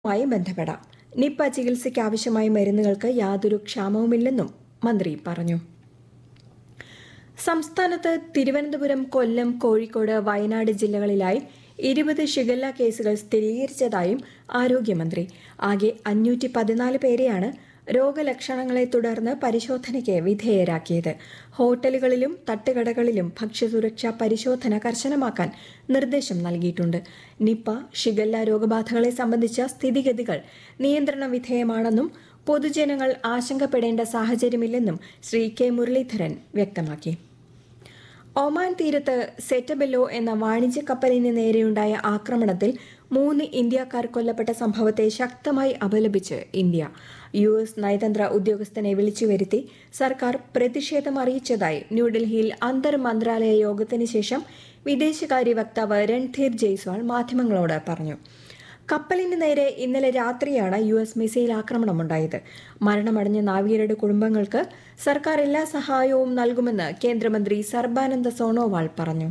മായി ബന്ധപ്പെടാം നിപ്പ ചികിത്സയ്ക്ക് ആവശ്യമായ മരുന്നുകൾക്ക് യാതൊരു ക്ഷാമവുമില്ലെന്നും മന്ത്രി പറഞ്ഞു സംസ്ഥാനത്ത് തിരുവനന്തപുരം കൊല്ലം കോഴിക്കോട് വയനാട് ജില്ലകളിലായി ഇരുപത് ഷിഗല്ല കേസുകൾ സ്ഥിരീകരിച്ചതായും ആരോഗ്യമന്ത്രി ആകെ അഞ്ഞൂറ്റി പതിനാല് പേരെയാണ് രോഗലക്ഷണങ്ങളെ തുടർന്ന് പരിശോധനയ്ക്ക് വിധേയരാക്കിയത് ഹോട്ടലുകളിലും തട്ടുകടകളിലും ഭക്ഷ്യസുരക്ഷാ പരിശോധന കർശനമാക്കാൻ നിർദ്ദേശം നൽകിയിട്ടുണ്ട് നിപ്പ ഷിഗല്ല രോഗബാധകളെ സംബന്ധിച്ച സ്ഥിതിഗതികൾ നിയന്ത്രണ വിധേയമാണെന്നും പൊതുജനങ്ങൾ ആശങ്കപ്പെടേണ്ട സാഹചര്യമില്ലെന്നും ശ്രീ കെ മുരളീധരൻ വ്യക്തമാക്കി ഒമാൻ തീരത്ത് സെറ്റബെല്ലോ എന്ന വാണിജ്യ കപ്പലിന് നേരെയുണ്ടായ ആക്രമണത്തിൽ മൂന്ന് ഇന്ത്യക്കാർ കൊല്ലപ്പെട്ട സംഭവത്തെ ശക്തമായി അപലപിച്ച് ഇന്ത്യ യു എസ് നയതന്ത്ര ഉദ്യോഗസ്ഥനെ വിളിച്ചു വരുത്തി സർക്കാർ പ്രതിഷേധം അറിയിച്ചതായി ന്യൂഡൽഹിയിൽ അന്തർ മന്ത്രാലയ യോഗത്തിന് ശേഷം വിദേശകാര്യ വക്താവ് രൺധീർ ജയ്സ്വാൾ മാധ്യമങ്ങളോട് പറഞ്ഞു കപ്പലിന് നേരെ ഇന്നലെ രാത്രിയാണ് യു എസ് മിസൈൽ ആക്രമണമുണ്ടായത് മരണമടഞ്ഞ നാവികരുടെ കുടുംബങ്ങൾക്ക് സർക്കാർ എല്ലാ സഹായവും നൽകുമെന്ന് കേന്ദ്രമന്ത്രി സർബാനന്ദ സോണോവാൾ പറഞ്ഞു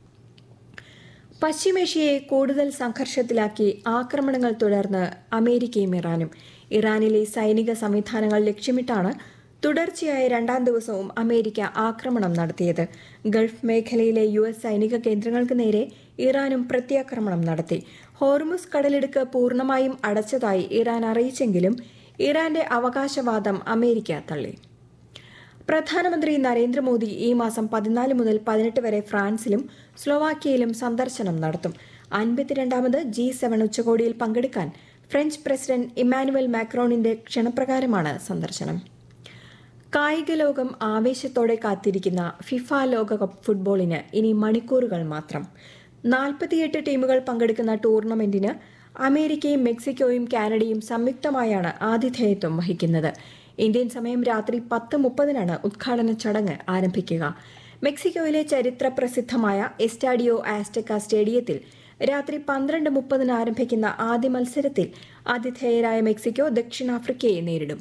പശ്ചിമേഷ്യയെ കൂടുതൽ സംഘർഷത്തിലാക്കി ആക്രമണങ്ങൾ തുടർന്ന് അമേരിക്കയും ഇറാനും ഇറാനിലെ സൈനിക സംവിധാനങ്ങൾ ലക്ഷ്യമിട്ടാണ് തുടർച്ചയായ രണ്ടാം ദിവസവും അമേരിക്ക ആക്രമണം നടത്തിയത് ഗൾഫ് മേഖലയിലെ യു എസ് സൈനിക കേന്ദ്രങ്ങൾക്ക് നേരെ ഇറാനും പ്രത്യാക്രമണം നടത്തി ഹോർമുസ് കടലിടുക്ക് പൂർണ്ണമായും അടച്ചതായി ഇറാൻ അറിയിച്ചെങ്കിലും ഇറാന്റെ അവകാശവാദം അമേരിക്ക തള്ളി പ്രധാനമന്ത്രി നരേന്ദ്രമോദി ഈ മാസം പതിനാല് മുതൽ പതിനെട്ട് വരെ ഫ്രാൻസിലും സ്ലോവാക്യയിലും സന്ദർശനം നടത്തും അൻപത്തിരണ്ടാമത് ജി സെവൻ ഉച്ചകോടിയിൽ പങ്കെടുക്കാൻ ഫ്രഞ്ച് പ്രസിഡന്റ് ഇമ്മാനുവൽ മാക്രോണിന്റെ ക്ഷണപ്രകാരമാണ് സന്ദർശനം കായിക ലോകം ആവേശത്തോടെ കാത്തിരിക്കുന്ന ഫിഫ ലോകകപ്പ് ഫുട്ബോളിന് ഇനി മണിക്കൂറുകൾ മാത്രം നാൽപ്പത്തിയെട്ട് ടീമുകൾ പങ്കെടുക്കുന്ന ടൂർണമെന്റിന് അമേരിക്കയും മെക്സിക്കോയും കാനഡയും സംയുക്തമായാണ് ആതിഥേയത്വം വഹിക്കുന്നത് ഇന്ത്യൻ സമയം രാത്രി പത്ത് മുപ്പതിനാണ് ഉദ്ഘാടന ചടങ്ങ് ആരംഭിക്കുക മെക്സിക്കോയിലെ ചരിത്ര പ്രസിദ്ധമായ എസ്റ്റാഡിയോ ആസ്റ്റക്ക സ്റ്റേഡിയത്തിൽ രാത്രി പന്ത്രണ്ട് മുപ്പതിന് ആരംഭിക്കുന്ന ആദ്യ മത്സരത്തിൽ ആതിഥേയരായ മെക്സിക്കോ ദക്ഷിണാഫ്രിക്കയെ നേരിടും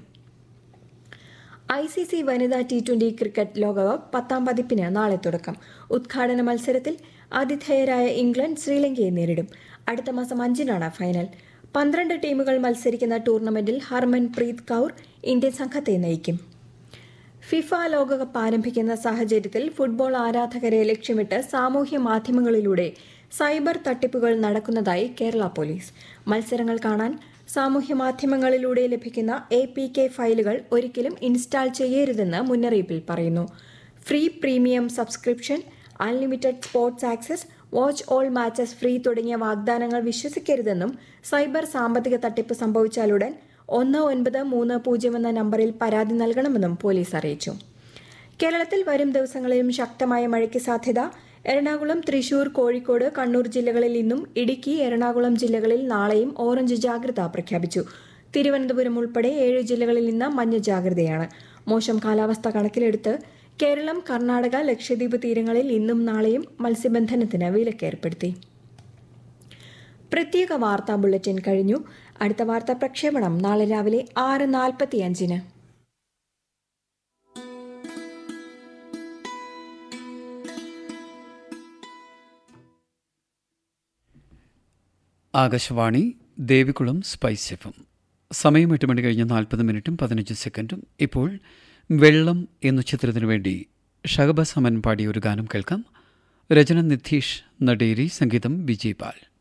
ഐ സി സി വനിതാ ടി ട്വന്റി ക്രിക്കറ്റ് ലോകകപ്പ് പത്താം പതിപ്പിന് നാളെ തുടക്കം ഉദ്ഘാടന മത്സരത്തിൽ ആതിഥേയരായ ഇംഗ്ലണ്ട് ശ്രീലങ്കയെ നേരിടും അടുത്ത മാസം അഞ്ചിനാണ് ഫൈനൽ പന്ത്രണ്ട് ടീമുകൾ മത്സരിക്കുന്ന ടൂർണമെന്റിൽ ഹർമൻ പ്രീത് കൌർ ഇന്ത്യൻ സംഘത്തെ നയിക്കും ഫിഫ ലോകകപ്പ് ആരംഭിക്കുന്ന സാഹചര്യത്തിൽ ഫുട്ബോൾ ആരാധകരെ ലക്ഷ്യമിട്ട് സാമൂഹ്യ മാധ്യമങ്ങളിലൂടെ സൈബർ തട്ടിപ്പുകൾ നടക്കുന്നതായി കേരള പോലീസ് മത്സരങ്ങൾ കാണാൻ സാമൂഹ്യ മാധ്യമങ്ങളിലൂടെ ലഭിക്കുന്ന എ പി കെ ഫയലുകൾ ഒരിക്കലും ഇൻസ്റ്റാൾ ചെയ്യരുതെന്ന് മുന്നറിയിപ്പിൽ പറയുന്നു free premium subscription unlimited sports access watch all matches free തുടങ്ങിയ വാഗ്ദാനങ്ങൾ വിശ്വസിക്കരുതെന്നും സൈബർ സാമ്പത്തിക തട്ടിപ്പ് സംഭവിച്ചാലുടൻ ഒന്ന് ഒൻപത് മൂന്ന് പൂജ്യം എന്ന നമ്പറിൽ പരാതി നൽകണമെന്നും പോലീസ് അറിയിച്ചു കേരളത്തിൽ വരും ദിവസങ്ങളിലും ശക്തമായ മഴയ്ക്ക് സാധ്യത എറണാകുളം തൃശൂർ കോഴിക്കോട് കണ്ണൂർ ജില്ലകളിൽ ഇന്നും ഇടുക്കി എറണാകുളം ജില്ലകളിൽ നാളെയും ഓറഞ്ച് ജാഗ്രത പ്രഖ്യാപിച്ചു തിരുവനന്തപുരം ഉൾപ്പെടെ ഏഴ് ജില്ലകളിൽ ഇന്ന് മഞ്ഞ ജാഗ്രതയാണ് മോശം കാലാവസ്ഥ കണക്കിലെടുത്ത് കേരളം കർണാടക ലക്ഷദ്വീപ് തീരങ്ങളിൽ ഇന്നും നാളെയും മത്സ്യബന്ധനത്തിന് വിലക്കേർപ്പെടുത്തി പ്രത്യേക വാർത്താ ബുള്ളറ്റിൻ കഴിഞ്ഞു അടുത്ത വാർത്താ പ്രക്ഷേപണം നാളെ രാവിലെ ആറ് നാൽപ്പത്തിയഞ്ചിന് ആകാശവാണി ദേവികുളം സ്പൈസ് എഫും സമയം എട്ട് മണി കഴിഞ്ഞ് നാൽപ്പത് മിനിറ്റും പതിനഞ്ച് സെക്കൻഡും ഇപ്പോൾ വെള്ളം എന്ന ചിത്രത്തിനു വേണ്ടി ഷഹബസ് അമൻ പാടിയ ഒരു ഗാനം കേൾക്കാം രചന നിധീഷ് നടേരി സംഗീതം വിജയ് പാൽ